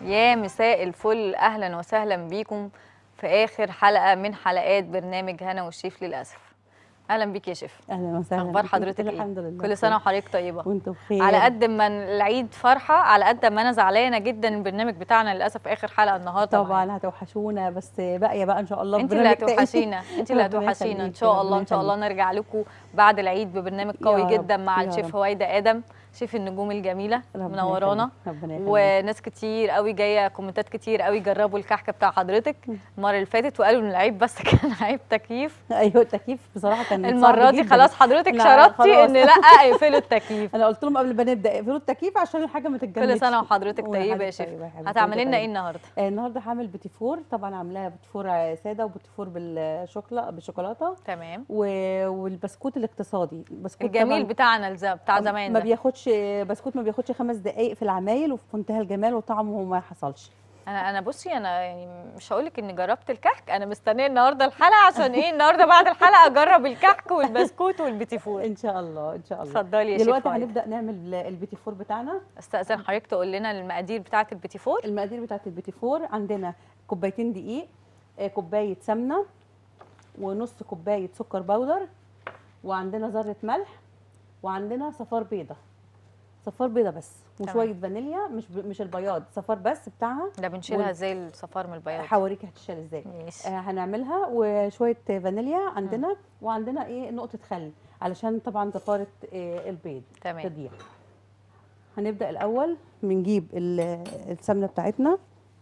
يا مساء الفل اهلا وسهلا بيكم في اخر حلقه من حلقات برنامج هنا والشيف للاسف اهلا بيك يا شيف اهلا وسهلا اخبار بك. حضرتك ايه الحمد لله كل سنه وحضرتك طيبه وانتم بخير على قد ما العيد فرحه على قد ما انا زعلانه جدا البرنامج بتاعنا للاسف اخر حلقه النهارده معانا. طبعا هتوحشونا بس باقيه بقى ان شاء الله انت اللي برنامج تاني. هتوحشينا انت اللي ربنا هتوحشينا ان يخليك، شاء الله ربنا ان شاء الله يخليك. نرجع لكم بعد العيد ببرنامج قوي يا جدا رب، مع يا الشيف رب. هويدا ادم شيف النجوم الجميله ربنا منورانا يخليك، ربنا يخليك وناس كتير قوي جايه كومنتات كتير قوي جربوا الكحك بتاع حضرتك المره اللي فاتت وقالوا ان العيب بس كان عيب تكييف ايوه التكييف بصراحه كان صعب المره دي جداً. خلاص حضرتك لا، شرطتي خلاص. ان لا اقفلوا التكييف انا قلت لهم قبل ما نبدا اقفلوا التكييف عشان الحاجه ما تتجمدش كل سنه وحضرتك طيبه يا وحضرتك شيف طيبة يا حبيبتي، هتعملي وانت لنا ايه طيبة. النهارده آه، النهارده هعمل بيتي فور طبعا عاملاها بيتي فور ساده وبيتي فور بالشوكولا بالشوكولاته تمام و- والبسكوت الاقتصادي البسكوت الجميل طبعاً بتاعنا الز- بتاع زمان ما ده بياخدش بسكوت ما بياخدش خمس دقائق في العمايل وفي منتهى الجمال وطعمه ما حصلش انا انا بصي انا يعني مش هقول لك اني جربت الكحك انا مستنيه النهارده الحلقه عشان ايه النهارده بعد الحلقه اجرب الكحك والبسكوت والبيتي فور ان شاء الله ان شاء الله اتفضلي يا شيف دلوقتي هويدا. هنبدا نعمل البيتي فور بتاعنا استاذن حضرتك تقول لنا المقادير بتاعه البيتي فور المقادير بتاعت البيتي فور عندنا كوبايتين دقيق آه، كوبايه سمنه ونص كوبايه سكر بودر وعندنا ذره ملح وعندنا صفار بيضه صفار بيضه بس تمام. وشويه فانيليا مش ب... مش البياض صفار بس بتاعها ده بنشيلها وال- ازاي الصفار من البياض حواريك هتشال ازاي ماشي آه هنعملها وشويه فانيليا عندنا وعندنا ايه نقطه خل علشان طبعا زفاره آه البيض تمام تضيع هنبدا الاول بنجيب ال- السمنه بتاعتنا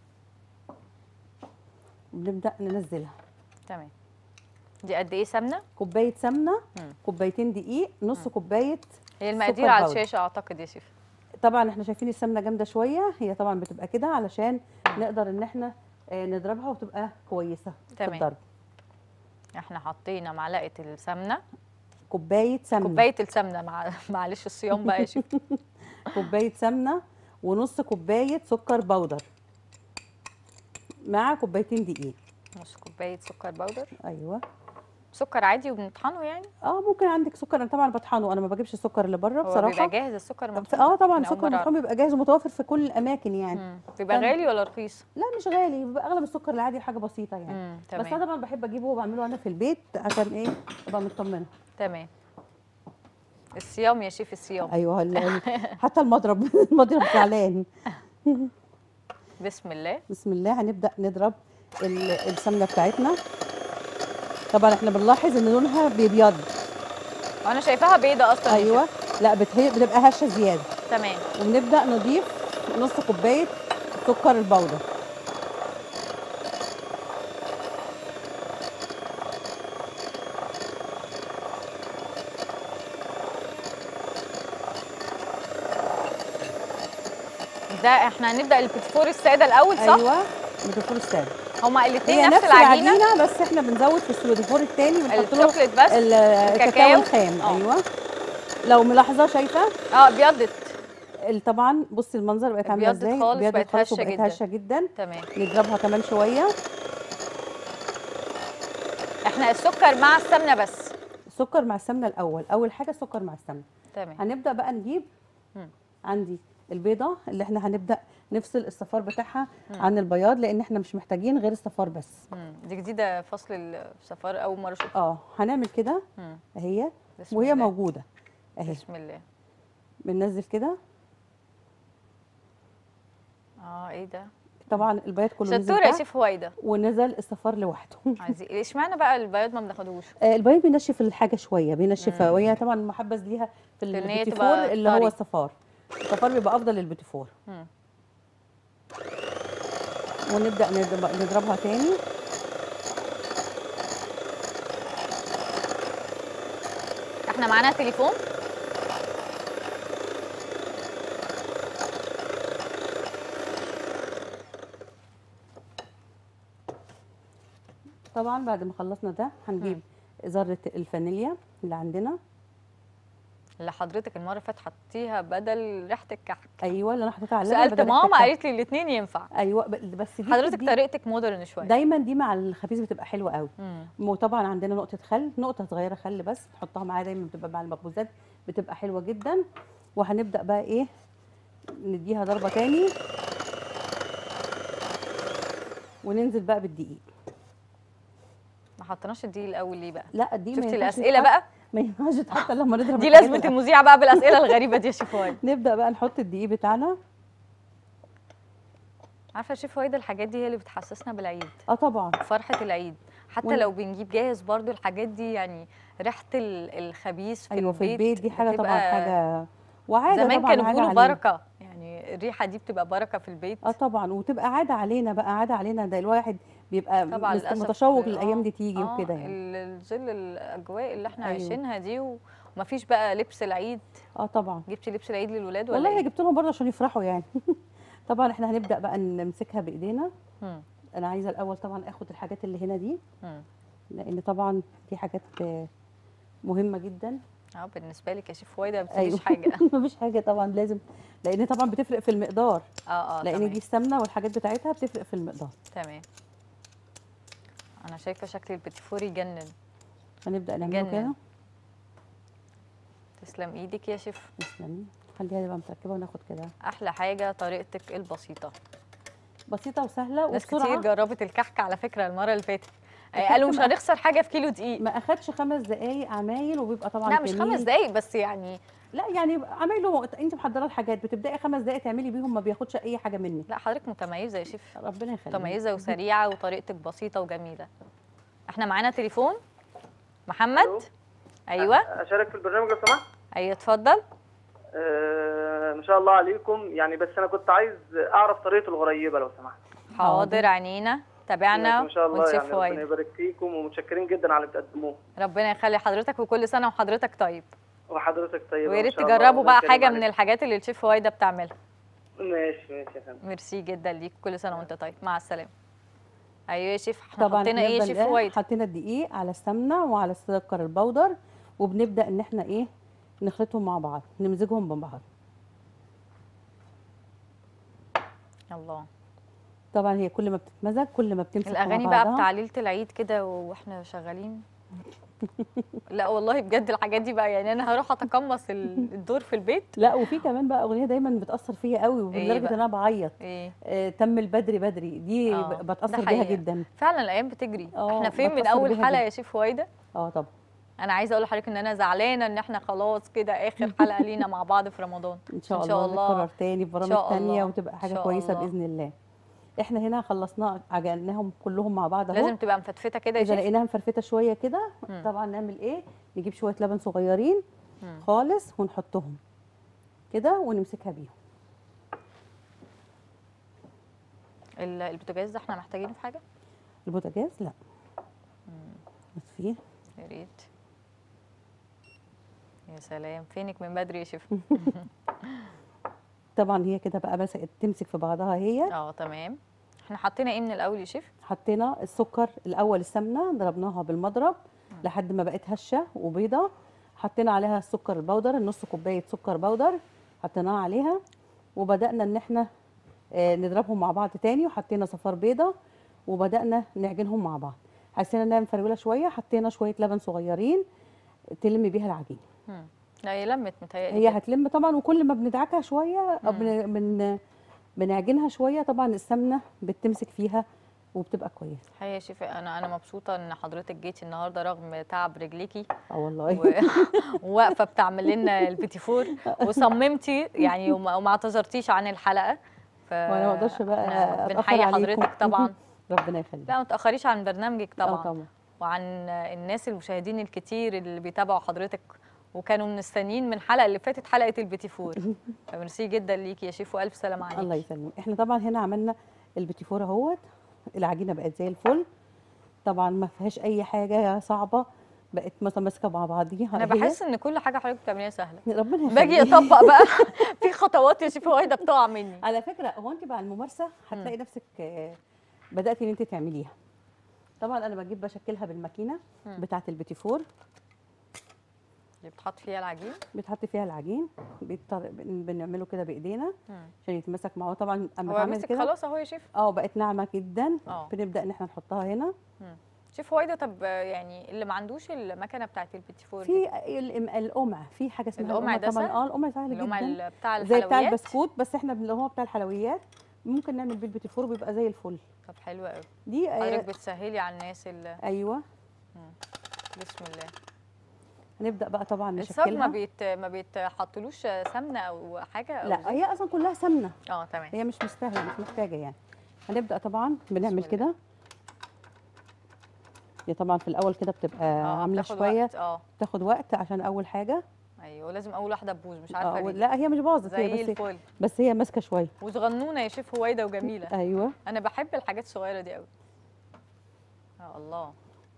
ونبدا ننزلها تمام دي قد ايه سمنه كوبايه سمنه مم. كوبايتين دقيق نص كوبايه هي المقادير سكر على باودر. الشاشه اعتقد يا شيف طبعا احنا شايفين السمنه جامده شويه هي طبعا بتبقى كده علشان نقدر ان احنا آه، نضربها وتبقى كويسه تمام. في الضرب احنا حطينا معلقه السمنه كوبايه سمنه كوبايه السمنه مع معلش الصيام بقى يا شيف كوبايه سمنه ونص كوبايه سكر بودر مع كوبايتين دقيق نص كوبايه سكر بودر ايوه سكر عادي وبنطحنه يعني اه ممكن عندك سكر انا طبعا بطحنه انا ما بجيبش السكر اللي بره هو بصراحه بيبقى جاهز السكر ف- مطحون اه طبعا أنا أول سكر مرة مطحون بيبقى جاهز ومتوفر في كل الاماكن يعني مم. بيبقى فن- غالي ولا رخيص لا مش غالي بيبقى اغلب السكر العادي حاجه بسيطه يعني مم. بس انا تمام طبعا بحب اجيبه وبعمله انا في البيت عشان ايه ابقى مطمنه تمام الصيام يا شيف الصيام ايوه ال- ال- حتى المضرب المضرب زعلان بسم الله بسم الله هنبدا نضرب ال- السمنه بتاعتنا طبعا احنا بنلاحظ ان لونها بيبيض وانا شايفاها بيضه اصلا يا ايوه لا بتهي- بتبقى هشه زياده شيف. تمام وبنبدا نضيف نص كوبايه سكر البودر ده احنا هنبدا البيتفور الساده الاول صح ايوه بتفور الساده هما هي الاثنين نفس نفس العجينه العجينه بس احنا بنزود في السودوفور التاني بنحط له الشوكليت بس ال- الكاكاو. الكاكاو الخام آه. ايوه لو ملاحظه شايفه اه ابيضت ال- طبعا بصي المنظر بقت عامله ابيضت ازاي خالص، ابيضت بقت خالص هشة وبقت جدا. هشه جدا تمام نضربها كمان شويه احنا السكر مع السمنه بس السكر مع السمنه الاول اول حاجه السكر مع السمنه تمام هنبدا بقى نجيب مم. عندي البيضه اللي احنا هنبدا نفصل الصفار بتاعها عن البياض لان احنا مش محتاجين غير الصفار بس مم. دي جديده فصل السفر اول مره اشوفها اه هنعمل كده مم. اهي بسم وهي الله. موجوده اهي بسم الله بننزل كده اه ايه ده طبعا البياض كله نزل شطوره يا تحت شيف هويدا ونزل الصفار لوحده عايزين اشمعنى بقى البياض ما بناخدوش آه، البياض بينشف الحاجه شويه بينشفها مم. وهي طبعا محبذ ليها في إن هي البيتي تبقى فور اللي طري. هو الصفار الصفار بيبقى افضل للبيتي فور مم. ونبدا نضرب- نضربها تاني احنا معانا تليفون طبعا بعد ما خلصنا ده هنجيب ذره الفانيليا اللي عندنا اللي حضرتك المره اللي فاتت حطيها بدل ريحه الكحك ايوه اللي انا حطيتها على اللبن سالت بدل ماما الكحك. قالت لي الاثنين ينفع ايوه ب- بس دي حضرتك بتدي- طريقتك مودرن شويه دايما دي مع الخبيز بتبقى حلوه قوي مم. وطبعا عندنا نقطه خل نقطه صغيره خل بس نحطها معاها دايما بتبقى مع المخبوزات بتبقى حلوه جدا وهنبدا بقى ايه نديها ضربه تاني وننزل بقى بالدقيق ما حطيناش الدقيق الاول ليه بقى لا الدقيق ما شفتي ينفعش الاسئله يتحط- بقى ما ينفعش يتحط إلا لما نضرب دي الحاجات لازمه الأول. المذيعه بقى بالاسئله الغريبه دي يا شيف وائل نبدا بقى نحط الدقيق بتاعنا عارفه يا شيف وائل الحاجات دي هي اللي بتحسسنا بالعيد اه طبعا فرحه العيد حتى ون- لو بنجيب جاهز برضو الحاجات دي يعني ريحه ال- الخبيث في ايوه في البيت البيت دي حاجه طبعا بتبقى- حاجه وعاده زمان طبعا كانوا عادة بيقولوا علينا. بركه يعني الريحه دي بتبقى بركه في البيت اه طبعا وتبقى عاده علينا بقى عاده علينا ده الواحد بيبقى طبعا مست- للاسف متشوق آه، الايام دي تيجي آه، وكده يعني ال- الظل الاجواء اللي احنا أيوة. عايشينها دي و- ومفيش بقى لبس العيد اه طبعا جبتي لبس العيد للولاد ولا والله ايه؟ جبت لهم برضه عشان يفرحوا يعني طبعا احنا هنبدا بقى نمسكها بايدينا مم. انا عايزه الاول طبعا اخد الحاجات اللي هنا دي مم. لان طبعا دي حاجات آه، مهمه جدا اه بالنسبه لك يا شيف وايده ما أيوة. بتقوليش حاجه مفيش حاجه طبعا لازم لان طبعا بتفرق في المقدار اه اه لان تمام. دي السمنه والحاجات بتاعتها بتفرق في المقدار تمام انا شايفه شكل البيتيفور يجنن هنبدا نعمله جنن. كده تسلم ايدك يا شيف تسلمي خليها تبقى متركبه وناخد كده احلى حاجه طريقتك البسيطه بسيطه وسهله ناس وبسرعه كتير جربت الكحك على فكره المره اللي فاتت آه، قالوا مش ما- هنخسر حاجه في كيلو دقيق ما اخدش خمس دقايق عمايل وبيبقى طبعا لا مش جميل. خمس دقايق بس يعني لا يعني عمايله وقت- انت محضره الحاجات بتبداي خمس دقايق تعملي بيهم ما بياخدش اي حاجه منك لا حضرتك متميزه يا شيف ربنا يخليك متميزه وسريعه وطريقتك بسيطه وجميله احنا معانا تليفون محمد ألو. ايوه اشارك في البرنامج لو سمحت ايوه اتفضل آه ما شاء الله عليكم يعني بس انا كنت عايز اعرف طريقه الغريبه لو سمحت حاضر عينينا تابعنا ما شاء الله ونشوف يعني ربنا فوائد يبارك فيكم ومتشكرين جدا على اللي بتقدموه ربنا يخلي حضرتك وكل سنه وحضرتك طيب وحضرتك طيبه ويا ما ريت شاء الله. تجربوا بقى ربنا حاجه يكرم من عليكم. الحاجات اللي الشيف فوايده بتعملها ماشي ماشي يا فندم ميرسي جدا ليك كل سنه وانت طيب مع السلامه ايوه يا شيف احنا طبعا حطينا ايه يا بنبدأ شيف نلاقي فوايد حطينا الدقيق على السمنه وعلى السكر البودر وبنبدا ان احنا ايه نخلطهم مع بعض نمزجهم ببعض الله طبعا هي كل ما بتتمزج كل ما بتمسك مع الاغاني بقى بعضها. بتاع ليله العيد كده واحنا شغالين لا والله بجد الحاجات دي بقى يعني انا هروح اتقمص ال- الدور في البيت لا وفي كمان بقى اغنيه دايما بتاثر فيا قوي إيه لدرجه بقى؟ ان انا بعيط ايه آه تم البدري بدري دي آه، ب- ده بتاثر بيها حقيقة. جدا فعلا الايام بتجري آه، احنا فين من بتأثر اول بيها حلقه جدا. يا شيف فوايده اه طبعا انا عايزه اقول لحضرتك ان انا زعلانه ان احنا خلاص كده اخر حلقه لينا مع بعض في رمضان ان شاء إن شاء الله الله. نكرر تاني في برامج شاء تانية الله. وتبقى إن حاجه شاء كويسه الله. باذن الله احنا هنا خلصنا عجناهم كلهم مع بعض اهو لازم تبقى مفتفته كده يا اذا شيف لقيناها مفرفته شويه كده مم. طبعا نعمل ايه نجيب شويه لبن صغيرين مم. خالص ونحطهم كده ونمسكها بيهم ال- البوتاجاز ده احنا محتاجينه في حاجه البوتاجاز لا بس فيه يا ريت يا سلام فينك من بدري يا شيف طبعا هي كده بقى بس تمسك في بعضها هي اه تمام احنا حطينا ايه من الاول يا شيف حطينا السكر الاول السمنه ضربناها بالمضرب لحد ما بقت هشه وبيضه حطينا عليها السكر البودر النص كوبايه سكر بودر حطيناها عليها وبدانا ان احنا آه، نضربهم مع بعض تاني وحطينا صفار بيضه وبدانا نعجنهم مع بعض حسينا انها مفروله شويه حطينا شويه لبن صغيرين تلم بيها العجين مم. لا هي لمت متهيألي هي كده. هتلم طبعا وكل ما بندعكها شويه او مم. بن بن بنعجنها شويه طبعا السمنه بتمسك فيها وبتبقى كويسه الحقيقه يا شيف انا انا مبسوطه ان حضرتك جيتي النهارده رغم تعب رجليكي اه والله و- وواقفه بتعمل لنا البيتيفور وصممتي يعني وما وما اعتذرتيش عن الحلقه ف وانا ما اقدرش بقى إحنا اتاخر بنحيي عليكم حضرتك طبعا ربنا يخليك لا ما تاخريش عن برنامجك اه طبعا طبعا وعن الناس المشاهدين الكتير اللي بيتابعوا حضرتك وكانوا مستنيين من الحلقه اللي فاتت حلقه البيتيفور فميرسي جدا ليكي يا شيف والف سلامه عليكي الله يسلمك احنا طبعا هنا عملنا البيتيفور اهوت العجينه بقت زي الفل طبعا ما فيهاش اي حاجه صعبه بقت مثلا ماسكه مع بعضيها انا هي. بحس ان كل حاجه حضرتك بتعمليها سهله ربنا يخليك باجي اطبق بقى في خطوات يا شيف وايده بتقع مني على فكره هو انت مع الممارسه هتلاقي نفسك آه، بداتي ان انت تعمليها طبعا انا بجيب بشكلها بالماكينه مم. بتاعه البيتيفور اللي بتحط فيها العجين بيتحط فيها العجين بيضطر- بن- بنعمله كده بايدينا مم. عشان يتمسك معاه طبعا اما هو تعمل مسك كده خلاص اهو يا شيف اه بقت ناعمه جدا اه بنبدا ان احنا نحطها هنا مم. شيف وايده طب آه، يعني اللي ما عندوش المكنه بتاعت البيتيفور دي، في الام- القمع في حاجه اسمها القمع ده طبعا سهل؟ اه القمع سهل اللي هم جدا ال- بتاع زي بتاع الحلويات البسكوت بس احنا اللي هو بتاع الحلويات ممكن نعمل بيه البيتي فور بيبقى زي الفل طب حلو قوي دي آه، حضرتك بتسهلي على الناس اللي ايوه بسم الله هنبدا بقى طبعا الصاج ما نشكلها بيت ما بيتحطلوش سمنه او حاجه أو لا هي اصلا كلها سمنه اه تمام هي مش مستاهله مش محتاجه يعني هنبدا طبعا بنعمل بسم الله. كده هي طبعا في الاول كده بتبقى اه عامله بتاخد شويه وقت، اه تاخد وقت عشان اول حاجه ايوه لازم اول واحده تبوظ مش آه، عارفه ليه لا هي مش باظت زي هي بس الفل بس هي ماسكه شويه وصغنونه يا شيف هويده وجميله ايوه انا بحب الحاجات الصغيره دي قوي يا الله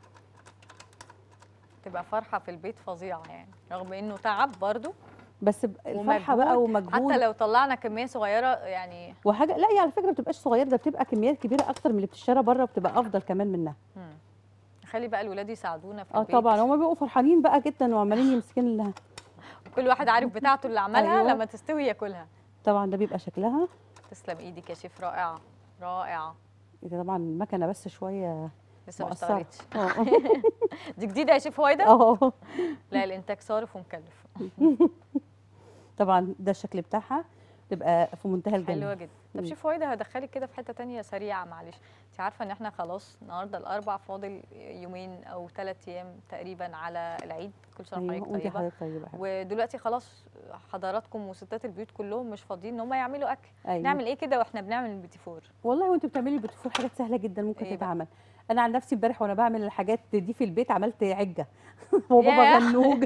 تبقى فرحه في البيت فظيعه يعني رغم انه تعب برضو بس ب- الفرحه بقى ومجهود. ومجهود حتى لو طلعنا كميه صغيره يعني وحاجه لا هي على فكره ما بتبقاش صغيره ده بتبقى كميات كبيره اكتر من اللي بتشترى بره وبتبقى افضل كمان منها مم. خلي بقى الولاد يساعدونا في اه البيت طبعا هما بيبقوا فرحانين بقى جدا وعمالين يمسكين لها كل واحد عارف بتاعته اللي عملها أيوة. لما تستوي ياكلها طبعا ده بيبقى شكلها تسلم ايدك يا شيف رائعه رائعه إذا طبعا المكنه بس شويه لسه ما مقصرة. اشتغلتش اه دي جديده يا شيف هويده اه لا الانتاج صارف ومكلف طبعا ده الشكل بتاعها تبقى في منتهى حلوه الجمال جدا طب مم. شيف هويده هدخلك كده في حته تانية سريعه معلش انت عارفه ان احنا خلاص النهارده الاربع فاضل يومين او ثلاث ايام تقريبا على العيد كل سنه ايوه وحضرتك وانت طيبه حضرتك طيبه يا حبيبتي. ودلوقتي خلاص حضراتكم وستات البيوت كلهم مش فاضيين ان هم يعملوا اكل أيوة. نعمل ايه كده واحنا بنعمل البيتي فور والله وانت بتعملي البيتفور حاجات سهله جدا ممكن إيه بقى؟ تتعمل انا عن نفسي امبارح وانا بعمل الحاجات دي في البيت عملت عجه وبابا ياه. غنوج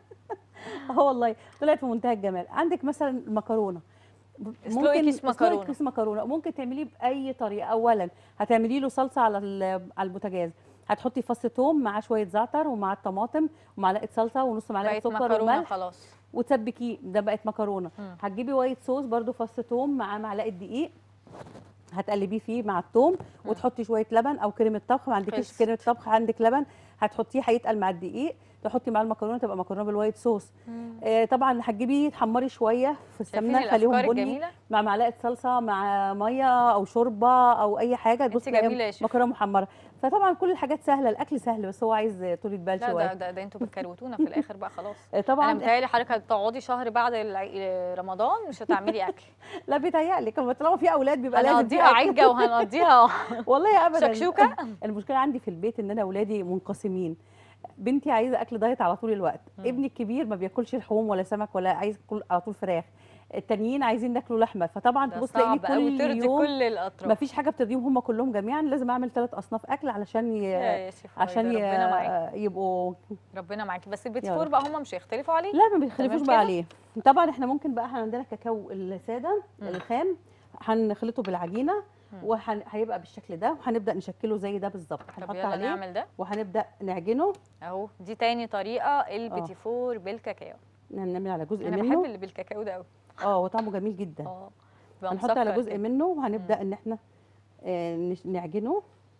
اه والله طلعت في منتهى الجمال عندك مثلا المكرونه اسلقي كيس اسلقي مكرونة. كيس مكرونه ممكن تعمليه باي طريقه اولا هتعملي له صلصه على ال- على البوتاجاز هتحطي فص ثوم معاه شويه زعتر ومع الطماطم ومعلقه صلصه ونص معلقه بقت سكر مكرونه وملح خلاص وتسبكيه ده بقت مكرونه مم. هتجيبي وايت صوص برده فص ثوم مع معلقه دقيق هتقلبيه فيه مع الثوم وتحطي شويه لبن او كريمه طبخ ما عندكيش خلصت. كريمه طبخ عندك لبن هتحطيه هيتقل مع الدقيق تحطي مع المكرونه تبقى مكرونه بالوايت صوص آه طبعا هتجيبي تحمري شويه في شايفين السمنه خليهم الافكار بني الجميله مع معلقه صلصه مع ميه او شوربه او اي حاجه انت تبص تلاقيها جميلة يا شيخ. مكرونه محمره فطبعا كل الحاجات سهله الاكل سهل بس هو عايز طولة بال لا ده شويه ده, ده انتوا بتكروتونا في الاخر بقى خلاص آه، انا طبعا متهيألي حضرتك هتقعدي شهر بعد الع- رمضان مش هتعملي اكل لا بيتهيألي كمان طالما في اولاد بيبقى لازم في هنقضيها أكل. عجه وهنقضيها والله ابدا شكشوكه المشكله عندي في البيت ان انا اولادي منقسمين بنتي عايزه اكل دايت على طول الوقت مم. ابني الكبير ما بياكلش لحوم ولا سمك ولا عايز ياكل على طول فراخ التانيين عايزين ياكلوا لحمه فطبعا ده تبص تلاقيني صعب قوي كل ترضي يوم كل الاطراف ما فيش حاجه بترضيهم هم كلهم جميعا لازم اعمل ثلاث اصناف اكل علشان ي... يا يا شيخ عشان هويدا، ربنا معاك ي... يبقوا ربنا معاكي بس البيتي يا فور رب. بقى هم مش هيختلفوا عليه لا ما بيخلفوش تمام بقى كده؟ عليه طبعا احنا ممكن بقى احنا عندنا كاكاو الساده مم. الخام هنخلطه بالعجينه مم. وهيبقى بالشكل ده وهنبدا نشكله زي ده بالظبط طب هنحط يلا عليه نعمل ده وهنبدا نعجنه اهو دي تاني طريقه البيتي فور بالكاكاو نعمل على جزء انا بحب منه اللي بالكاكاو ده قوي اه وطعمه جميل جدا اه بيبقى هنحط على مسكر جزء كده. منه وهنبدا ان احنا آه، نش- نعجنه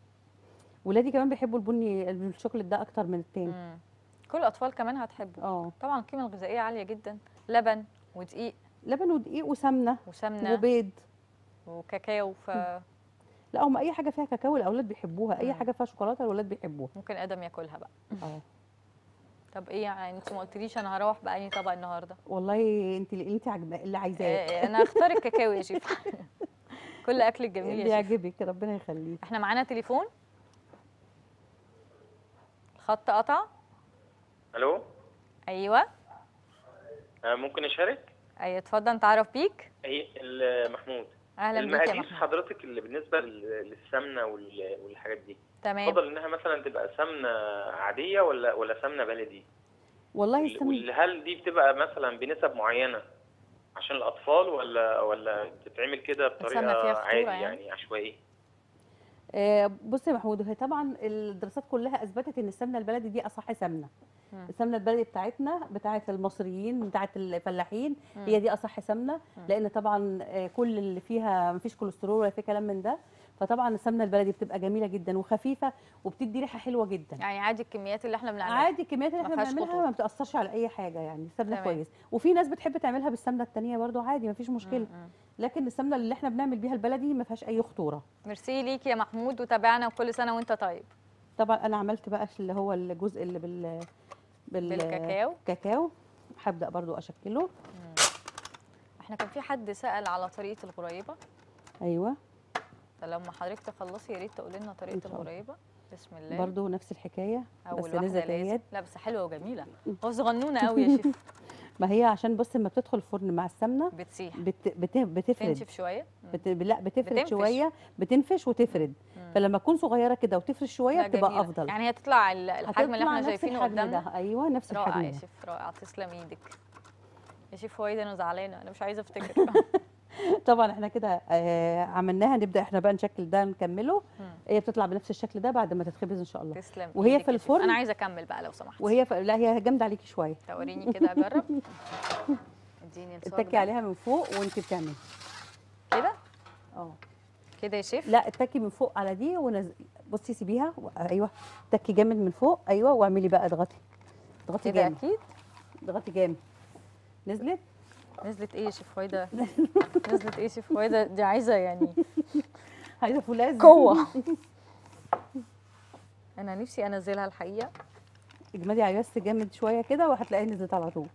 ولادي كمان بيحبوا البني الشوكولات ده اكتر من التاني مم. كل الاطفال كمان هتحبه اه طبعا القيمه الغذائيه عاليه جدا لبن ودقيق لبن ودقيق وسمنه وسمنه وبيض وكاكاو فممكن لا هم اي حاجه فيها كاكاو الاولاد بيحبوها اي مم. حاجه فيها شوكولاته الاولاد بيحبوها ادم ياكلها بقى اه طب ايه يعني انت ما قلتليش انا هروح بأني طبق النهارده والله انت اللي انت عجبا اللي عايزاه آه، انا هختار الكاكاو يا شيف كل اكل الجميل اللي يا شيف يعجبك ربنا يخليك احنا معانا تليفون الخط قطع الو ايوه آه، ممكن اشارك ايوه اتفضل نتعرف بيك هي ال- محمود اهلا بيك يا المقادير محمود حضرتك اللي بالنسبه لل- للسمنه وال- والحاجات دي تمام تفضل انها مثلا تبقى سمنه عاديه ولا ولا سمنه بلدي والله وال- السمن وال- هل دي بتبقى مثلا بنسب معينه عشان الاطفال ولا ولا بتتعمل كده السمنة بطريقه فيها خطورة عادي يعني؟ يعني عشوائيه آه، بص يا محمود هي طبعا الدراسات كلها اثبتت ان السمنه البلدي دي اصح سمنه مم. السمنه البلدي بتاعتنا بتاعت المصريين بتاعت الفلاحين مم. هي دي اصح سمنه مم. لان طبعا آه، كل اللي فيها مفيش كوليسترول ولا في كلام من ده فطبعا السمنه البلدي بتبقى جميله جدا وخفيفه وبتدي ريحه حلوه جدا يعني عادي الكميات اللي احنا بنعملها عادي الكميات اللي ما احنا فيهاش بنعملها خطورة. ما بتاثرش على اي حاجه يعني السمنه تمام. كويس وفي ناس بتحب تعملها بالسمنه التانية برضو عادي مفيش مشكله مم، مم. لكن السمنه اللي احنا بنعمل بيها البلدي ما فيهاش اي خطوره ميرسي ليك يا محمود وتابعنا وكل سنه وانت طيب طبعا انا عملت بقى اللي هو الجزء اللي بال بال بالكاكاو كاكاو هبدا برضو اشكله احنا كان في حد سأل على طريقة الغريبة ايوه فلما حضرتك تخلصي يا ريت تقولي لنا إن طريقه شاء الله. الغريبه بسم الله برضو نفس الحكايه اول بس واحده لازم لازم تياد لا بس حلوه وجميله هو صغنونه قوي يا شيف ما هي عشان بص لما بتدخل الفرن مع السمنه بتسيح بت... بت... بتفرد تنشف شويه مم. بت... لا بتفرد بتنفش. شويه بتنفش وتفرد مم. فلما تكون صغيره كده وتفرد شويه لا، بتبقى جميلة. افضل يعني هي تطلع ال- الحجم اللي هتطلع احنا نفس شايفينه الحجم قدامنا ده ايوه نفس رائع الحجم يا ده شيف رائع تسلم ايدك يا شيف هويدا انا زعلانه انا مش عايزه افتكر طبعا احنا كده آه عملناها نبدا احنا بقى نشكل ده نكمله مم. هي بتطلع بنفس الشكل ده بعد ما تتخبز ان شاء الله تسلم وهي إيدك في يا شيف. الفرن؟ انا عايزه اكمل بقى لو سمحت وهي ف... لا هي جامده عليكي شويه توريني كده اجرب اديني الصاج اتكي ده. عليها من فوق وانت بتعملي كده اه كده يا شيف لا اتكي من فوق على دي ونز... بصي سيبيها و... ايوه اتكي جامد من فوق ايوه واعملي بقى اضغطي اضغطي كده جامد اكيد اضغطي جامد نزلت نزلت ايه يا شيف هويدا نزلت ايه يا شيف هويدا دي عايزه يعني عايزه فولاذ قوه انا نفسي انزلها الحقيقه اجمدي عليه بس جامد شويه كده وهتلاقيها نزلت على طول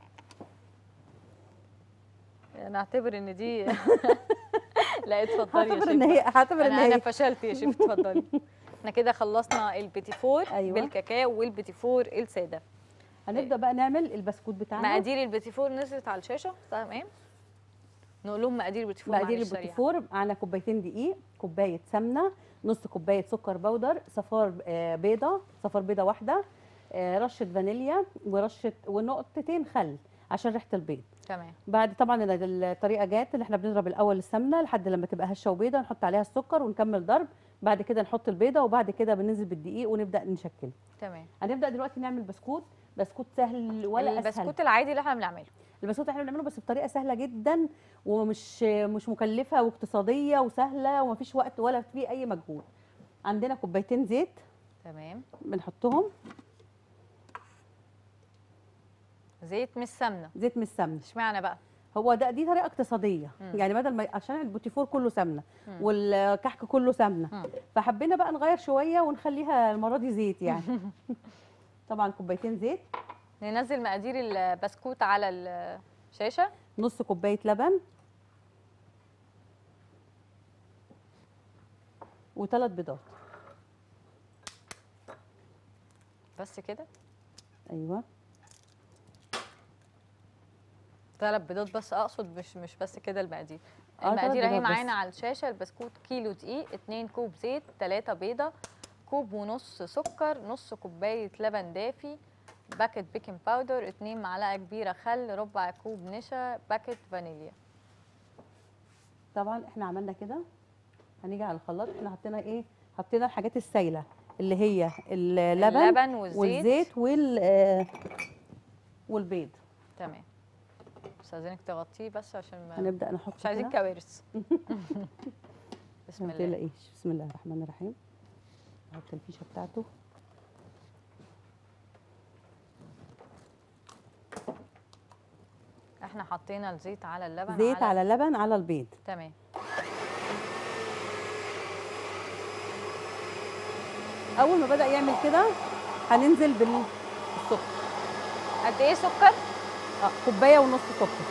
انا اعتبر ان دي لا اتفضلي يا هعتبر شيف ان هي هعتبر ان انا انا هي فشلت يا شيف اتفضلي احنا كده خلصنا البيتي فور أيوة. بالكاكاو والبيتي فور الساده هنبدا بقى نعمل البسكوت بتاعنا مقادير البيتي فور نزلت على الشاشه تمام نقول لهم مقادير البيتي فور مقادير معلش البوتي سريعة. فور معانا كوبايتين دقيق كوبايه سمنه نص كوبايه سكر بودر صفار آه، بيضه صفار بيضه واحده آه، رشه فانيليا ورشه ونقطتين خل عشان ريحه البيض تمام بعد طبعا ال- الطريقه جات اللي احنا بنضرب الاول السمنه لحد لما تبقى هشه وبيضه نحط عليها السكر ونكمل ضرب بعد كده نحط البيضه وبعد كده بننزل بالدقيق ونبدا نشكل تمام هنبدا دلوقتي نعمل بسكوت بسكوت سهل ولا اسهل البسكوت العادي اللي احنا بنعمله البسكوت احنا بنعمله بس بطريقه سهله جدا ومش مش مكلفه واقتصاديه وسهله ومفيش وقت ولا فيه اي مجهود عندنا كوبايتين زيت تمام بنحطهم زيت مش سمنه زيت من السمنه اشمعنى بقى هو ده دي طريقه اقتصاديه مم. يعني بدل ما عشان البوتيفور كله سمنه مم. والكحك كله سمنه مم. فحبينا بقى نغير شويه ونخليها المره دي زيت يعني طبعا كوبايتين زيت ننزل مقادير البسكوت على الشاشه نص كوبايه لبن وثلاث بيضات بس كده ايوه ثلاث بيضات بس اقصد مش مش بس كده المقادير آه، تلات المقادير اهي بيضات بس. معانا على الشاشه البسكوت كيلو دقيق 2 كوب زيت 3 بيضه كوب ونص سكر نص كوبايه لبن دافي باكت بيكنج باودر 2 معلقه كبيره خل ربع كوب نشا باكت فانيليا طبعا احنا عملنا كده هنيجي على الخلاط احنا حطينا ايه حطينا الحاجات السايله اللي هي اللبن اللبن والزيت, والزيت وال آه، والبيض تمام استاذنك تغطيه بس عشان ما هنبدا نحط مش عايزين كده. كوارث بسم ما الله تقلقيش بسم الله الرحمن الرحيم نحط الفيشه بتاعته احنا حطينا الزيت على اللبن زيت على لبن على البيض تمام اول ما بدا يعمل كده هننزل بالسكر قد ايه سكر اه كوبايه ونص سكر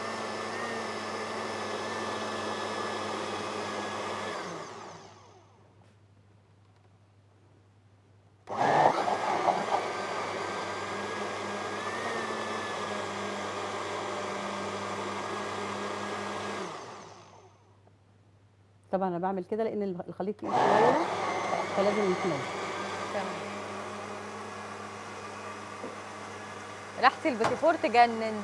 طبعا انا بعمل كده لان الخليط تقيل شويه فلازم يتمل تمام ريحه البيتيفور تجنن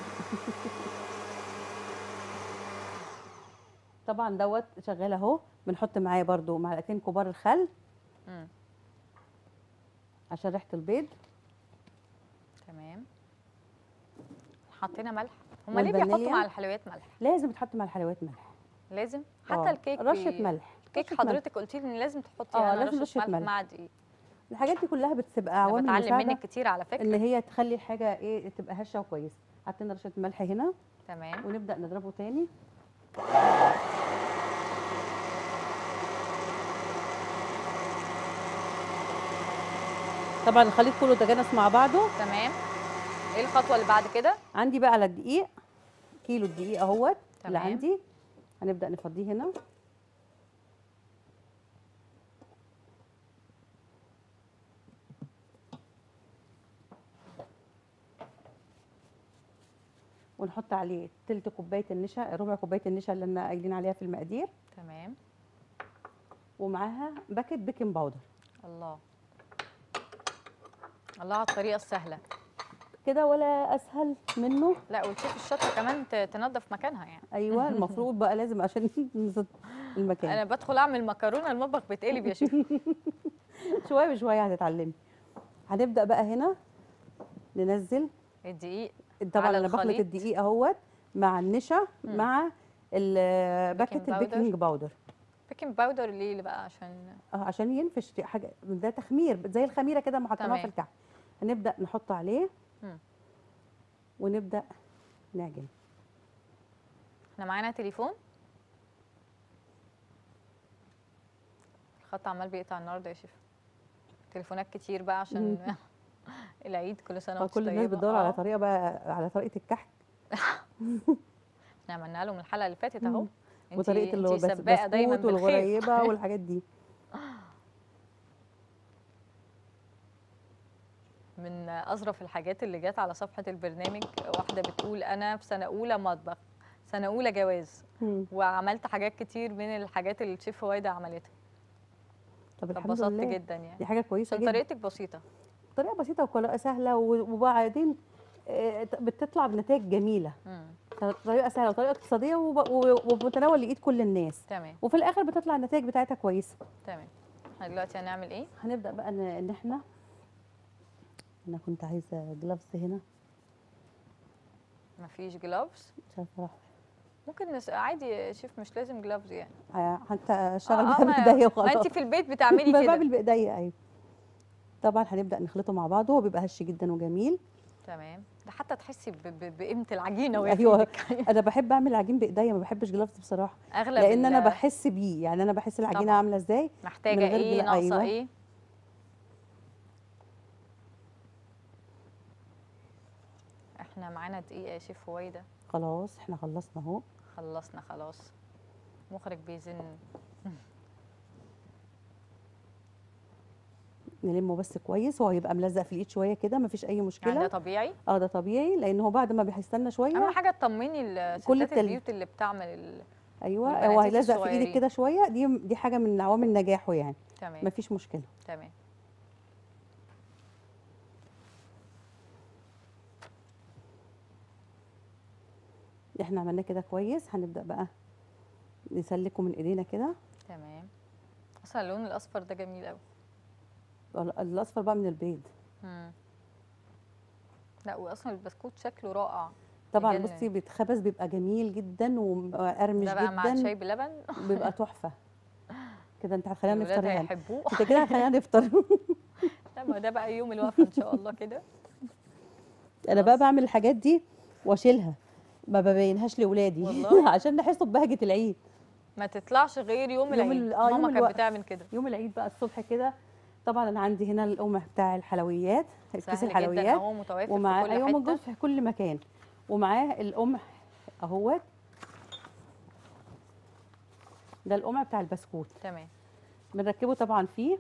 طبعا دوت شغال اهو بنحط معاه برده معلقتين كبار الخل مم. عشان ريحه البيض تمام حطينا ملح هما ليه والفانيليا. بيحطوا مع الحلويات ملح لازم يتحط مع الحلويات ملح لازم آه، حتى الكيك رشه بي- ملح الكيك رشة ملح. حضرتك قلتي لي ان لازم تحطي آه، أنا لازم رشة ملح ملح. مع دقيق الحاجات دي كلها بتبقى انا عوامل بتعلم مساعده منك كتير على ان فكره هي تخلي الحاجه ايه تبقى هشه وكويسه حطينا رشه ملح هنا تمام ونبدا نضربه تاني طبعا الخليط كله تجانس مع بعضه تمام ايه الخطوه اللي بعد كده عندي بقى على الدقيق كيلو الدقيق اهوت اللي تمام. عندي هنبدا نفضيه هنا ونحط عليه تلت كوبايه النشا ربع كوبايه النشا اللي انا قايلين عليها في المقادير تمام ومعاها باكت بيكنج باودر الله الله على الطريقه السهله كده ولا اسهل منه لا والشيف الشاطره كمان ت- تنظف مكانها يعني ايوه المفروض بقى لازم عشان نظبط المكان انا بدخل اعمل مكرونه المطبخ بيتقلب يا شيف شويه بشويه هتتعلمي هنبدا بقى هنا ننزل الدقيق طبعا على انا بخلط الخليط. الدقيق اهوت مع النشا مم. مع ال- باكت بيكنج باودر. البيكنج باودر بيكنج باودر ليه اللي بقى عشان اه عشان ينفش في حاجه ده تخمير زي الخميره كده ما حطيناها في تمام. الكعك هنبدا نحط عليه مم. ونبدا نعجن احنا معانا تليفون الخط عمال بيقطع النهارده يا شيف تليفونات كتير بقى عشان العيد كل سنه وانت كل الناس طيبة. بتدور على آه. طريقه بقى على طريقه الكحك احنا عملناها لهم الحلقه اللي فاتت اهو مم. انتي- وطريقه اللي هو انتي بس سباقه دايما بسكوت بالخير والغريبه والحاجات دي من اظرف الحاجات اللي جت على صفحه البرنامج واحده بتقول انا في سنه اولى مطبخ سنه اولى جواز مم. وعملت حاجات كتير من الحاجات اللي الشيف هويدا عملتها طب الحمد فاتبسطت لله جدا يعني دي حاجه كويسه عشان جدا طريقتك بسيطه طريقه بسيطه وكل- سهله و- وبعدين آه، بتطلع بنتائج جميله مم. طريقه سهله وطريقه اقتصاديه وب- و- ومتناول لايد كل الناس تمام وفي الاخر بتطلع النتائج بتاعتها كويسه تمام احنا دلوقتي هنعمل ايه هنبدا بقى ان إن احنا انا كنت عايزه جلافز هنا مفيش جلافز مش عارفه راح ممكن نس... عادي يا شيف مش لازم جلافز يعني آه، حتى اشتغل آه، بيها ما- بايديا ما وخلاص انت في البيت بتعملي ب- كده بعمل بايديا ايوه طبعا هنبدا نخلطه مع بعض هو بيبقى هش جدا وجميل تمام ده حتى تحسي ب... ب... بقيمه العجينه وهي في ايوه ايدك انا بحب اعمل العجين بايديا ما بحبش جلافز بصراحه اغلب لان انا ال- بحس بيه يعني انا بحس العجينه طبعاً. عامله ازاي محتاجه من غير ايه جلا- ناقصه أيوة. ايه احنا معانا دقيقه يا شيف هويدا خلاص احنا خلصنا اهو خلصنا خلاص مخرج بيزن نلمه بس كويس هو هيبقى ملزق في الايد شويه كده مفيش اي يعني ده مشكله طبيعي اه ده طبيعي لان هو بعد ما بيستنى شويه اهم حاجه تطمني الستات التل- البيوت اللي بتعمل ال... ايوه والبناتيك هو هيلزق في الصغيرين. ايدك كده شويه دي دي حاجه من عوامل نجاحه يعني تمام مفيش مشكله تمام احنا عملناه كده كويس هنبدا بقى نسلكه من ايدينا كده تمام اصلا اللون الاصفر ده جميل قوي ال- الاصفر بقى من البيض مم. لا واصلا البسكوت شكله رائع طبعا يجنن. بصي بيتخبز بيبقى جميل جدا وقرمش ده بقى مع الشاي جدا بلبن بيبقى تحفه كده انت هتخلينا الولاد نفطر يعني هيحبوه انت كده هتخلينا نفطر لا ما ده بقى يوم الوقفه ان شاء الله كده انا بقى بعمل الحاجات دي واشيلها ما ببينهاش لاولادي والله؟ عشان نحسوا ببهجه العيد ما تطلعش غير يوم يوم العيد ال- آه، يوم ماما كانت الوقفة. بتعمل كده يوم العيد بقى الصبح كده طبعا انا عندي هنا القمح بتاع الحلويات كيس سهل جدا الحلويات اهو متوافر ومعاه في كل ايوه حته موجود في كل مكان ومعاه القمح اهوت ده القمع بتاع البسكوت تمام بنركبه طبعا فيه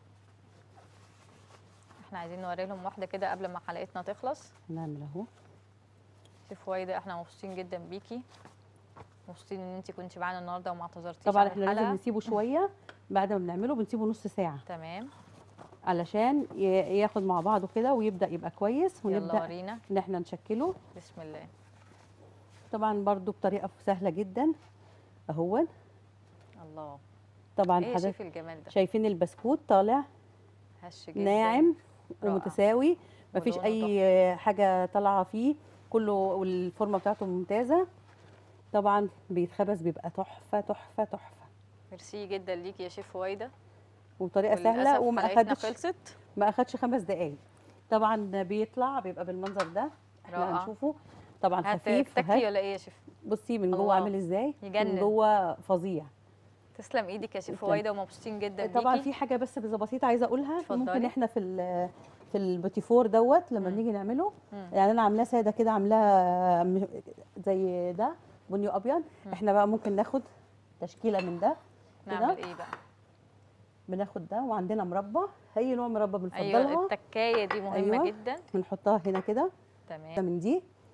احنا عايزين نوري لهم واحده كده قبل ما حلقتنا تخلص نعمل اهو شوف وايده احنا مبسوطين جدا بيكي مبسوطين ان انت كنتي معانا النهارده وما اعتذرتيش طبعا عن احنا لازم الحلقة. نسيبه شويه بعد ما بنعمله بنسيبه نص ساعه تمام علشان ي- ياخد مع بعضه كده ويبدا يبقى كويس يلا ونبدا ورينا ان احنا نشكله بسم الله طبعا برضو بطريقه سهله جدا اهو الله طبعا ايه يا حضرتك شيف الجمال ده شايفين البسكوت طالع هش جدا ناعم رائع. ومتساوي مفيش ولونه اي حاجه طالعه فيه كله والفورمه بتاعته ممتازه طبعا بيتخبز بيبقى تحفه تحفه تحفه ميرسي جدا ليكي يا شيف هويدا وبطريقه سهله وللأسف وما حلقتنا اخدش خلصت ما اخدش خمس دقايق طبعا بيطلع بيبقى بالمنظر ده احنا رائع. هنشوفه طبعا خفيف هتتاكلي وهش. ولا ايه يا شيف بصي من جوه الله. عامل ازاي يجنن. من جوه فظيع تسلم ايدك يا شيف تسلم. هويدا ومبسوطين جدا طبعا بيكي في حاجه بس بس بسيطه عايزه اقولها اتفضلي. ممكن احنا في ال- في البوتيفور دوت لما مم. بنيجي نعمله مم. يعني انا عاملاه ساده كده عاملاه م- زي ده بني ابيض مم. احنا بقى ممكن ناخد تشكيله من ده نعمل ايه بقى بناخد ده وعندنا مربى اي نوع مربى ايوه بنفضلها التكايه دي مهمه أيوة. جدا بنحطها هنا كده ده تمام من دي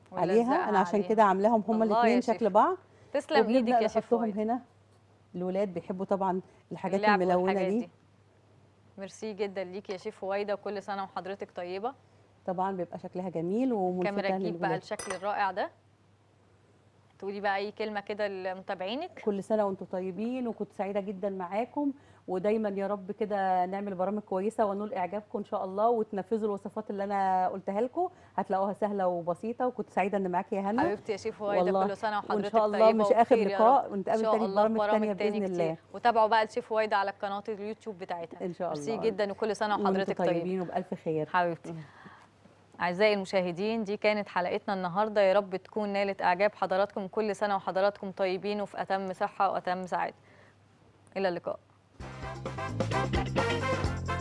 عليها ولزقها انا عشان عليها. كده عاملاهم هما الله يا الاثنين شيف. شكل بعض تسلم وبنبدأ ايدك يا شيف نحطهم فؤاد هنا الولاد بيحبوا طبعا الحاجات اللعب الملونه والحاجات دي ميرسي جدا ليك يا شيف هويدا وكل سنه وحضرتك طيبه طبعا بيبقى شكلها جميل وملفتة كاميرا تجيب بقى للولاد الشكل الرائع ده تقولي بقى اي كلمه كده لمتابعينك كل سنه وانتم طيبين وكنت سعيده جدا معاكم ودايما يا رب كده نعمل برامج كويسه ونول اعجابكم ان شاء الله وتنفذوا الوصفات اللي انا قلتها لكم هتلاقوها سهله وبسيطه وكنت سعيده ان معاكي يا هنا حبيبتي يا شيف هويدا والله. كل سنه وان وحضرتك شاء الله طيبه مش اخر وبخير يا رب. لقاء ان ونتقابل شاء تاني في الله برامج تانية باذن كتير. الله وتابعوا بقى الشيف هويدا على قناه اليوتيوب بتاعتها ان شاء الله ميرسي جدا وكل سنه وانتم وحضرتك طيبه طيبين وبالف خير حبيبتي أعزائي المشاهدين دي كانت حلقتنا النهاردة يا رب تكون نالت إعجاب حضراتكم كل سنة وحضراتكم طيبين وفي أتم صحة وأتم سعادة إلى اللقاء